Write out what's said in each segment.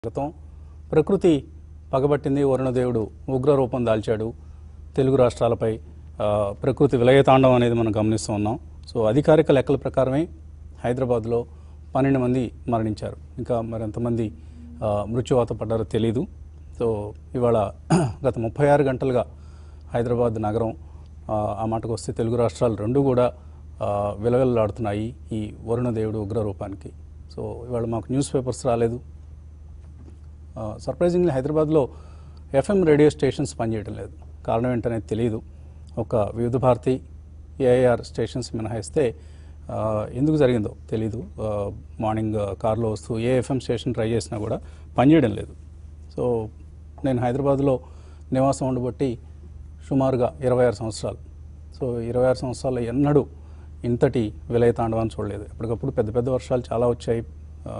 క్రితం ప్రకృతి పగబట్టింది వరుణదేవుడు ఉగ్ర రూపం దాల్చాడు తెలుగు రాష్ట్రాలపై ఆ, ప్రకృతి విలయతాండం అనేది మనం గమనిస్తూ ఉన్నాం సో అధికారిక లెక్కల ప్రకారమే హైదరాబాద్లో పన్నెండు మంది మరణించారు ఇంకా మరెంతమంది ఆ, మృత్యువాత పడ్డారో తెలీదు సో ఇవాళ గత ముప్పై ఆరు గంటలుగా హైదరాబాద్ నగరం ఆ, ఆ మాటకు వస్తే తెలుగు రాష్ట్రాలు రెండు కూడా ఆ, విలవిల్లాడుతున్నాయి ఈ వరుణదేవుడు ఉగ్ర రూపానికి సో ఇవాళ మాకు న్యూస్ పేపర్స్ రాలేదు సర్ప్రైజింగ్లీ హైదరాబాద్లో ఎఫ్ఎం రేడియో స్టేషన్స్ పనిచేయడం లేదు కారణం ఏంటనేది తెలియదు ఒక వివిధ భారతి ఏఐఆర్ స్టేషన్స్ మినహాయిస్తే ఆ, ఎందుకు జరిగిందో తెలీదు ఆ, మార్నింగ్ ఆ, కార్లో వస్తూ ఏ ఎఫ్ఎం స్టేషన్ ట్రై చేసినా కూడా పనిచేయడం లేదు సో నేను హైదరాబాద్లో నివాసం ఉండబట్టి సుమారుగా ఇరవై ఆరు సంవత్సరాలు సో ఇరవై ఆరు సంవత్సరాలు ఎన్నడూ ఇంతటి విలయ తాండవాన్ని చూడలేదు ఎప్పటికప్పుడు పెద్ద పెద్ద వర్షాలు చాలా వచ్చాయి ఆ,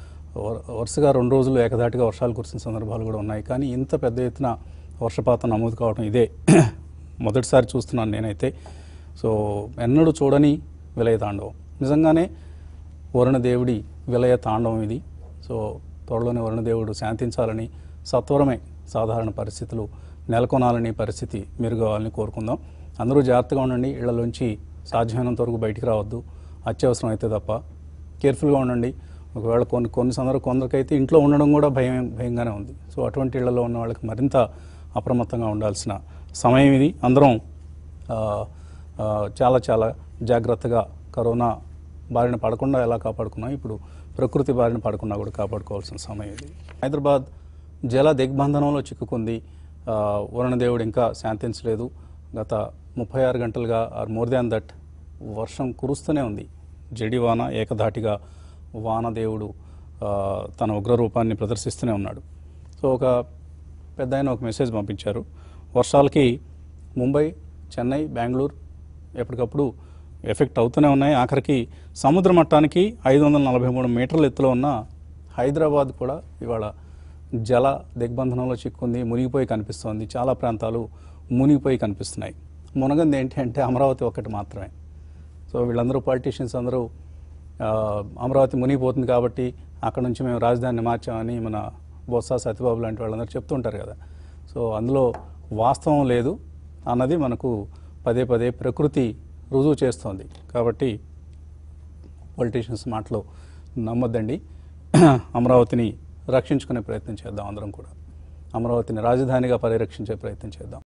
వర- వరుసగా రెండు రోజులు ఏకధాటిగా వర్షాలు కురిసిన సందర్భాలు కూడా ఉన్నాయి కానీ ఇంత పెద్ద ఎత్తున వర్షపాతం నమోదు కావడం ఇదే మొదటిసారి చూస్తున్నాను నేనైతే సో ఎన్నడూ చూడని విలయ తాండవం నిజంగానే వరుణదేవుడి విలయ తాండవం ఇది సో త్వరలోనే వరుణదేవుడు శాంతించాలని సత్వరమే సాధారణ పరిస్థితులు నెలకొనాలని పరిస్థితి మెరుగవాలని కోరుకుందాం అందరూ జాగ్రత్తగా ఉండండి ఇళ్లలోంచి సాధ్యమైనంత వరకు బయటికి రావద్దు అత్యవసరం అయితే తప్ప కేర్ఫుల్గా ఉండండి ఒకవేళ కొన్ని కొన్ని సందర్భం కొందరికైతే ఇంట్లో ఉండడం కూడా భయం భయంగానే ఉంది సో అటువంటి ఇళ్లలో ఉన్న వాళ్ళకి మరింత అప్రమత్తంగా ఉండాల్సిన సమయం ఇది అందరం ఆ, ఆ, చాలా చాలా జాగ్రత్తగా కరోనా బారిన పడకుండా ఎలా కాపాడుకున్నాం ఇప్పుడు ప్రకృతి బారిన పడకుండా కూడా కాపాడుకోవాల్సిన సమయం ఇది హైదరాబాద్ జల దిగ్బంధనంలో చిక్కుకుంది ఆ, వరుణదేవుడు ఇంకా శాంతించలేదు గత ముప్పై ఆరు గంటలుగా ఆర్ మోర్ దాన్ దట్ వర్షం కురుస్తూనే ఉంది జడి వాన ఏకధాటిగా వానదేవుడు ఆ, తన ఉగ్రరూపాన్ని ప్రదర్శిస్తూనే ఉన్నాడు సో ఒక పెద్ద ఆయన ఒక మెసేజ్ పంపించారు వర్షాలకి ముంబై చెన్నై బెంగళూరు ఎప్పటికప్పుడు ఎఫెక్ట్ అవుతూనే ఉన్నాయి ఆఖరికి సముద్ర మట్టానికి ఐదు వందల నలభై మూడు మీటర్ల ఎత్తులో ఉన్న హైదరాబాద్ కూడా ఇవాళ జల దిగ్బంధనంలో చిక్కుంది మునిగిపోయి కనిపిస్తోంది చాలా ప్రాంతాలు మునిగిపోయి కనిపిస్తున్నాయి మునగంది ఏంటి అంటే అమరావతి ఒక్కటి మాత్రమే సో వీళ్ళందరూ పాలిటీషియన్స్ అందరూ ఆ, అమరావతి మునిగిపోతుంది కాబట్టి అక్కడ నుంచి మేము రాజధానిని మార్చామని మన బొత్స సత్యబాబు లాంటి వాళ్ళందరూ చెప్తుంటారు కదా సో అందులో వాస్తవం లేదు అన్నది మనకు పదే పదే ప్రకృతి రుజువు చేస్తోంది కాబట్టి పొలిటీషియన్స్ మాటలు నమ్మొద్దండి అమరావతిని రక్షించుకునే ప్రయత్నం చేద్దాం అందరం కూడా అమరావతిని రాజధానిగా పరిరక్షించే ప్రయత్నం చేద్దాం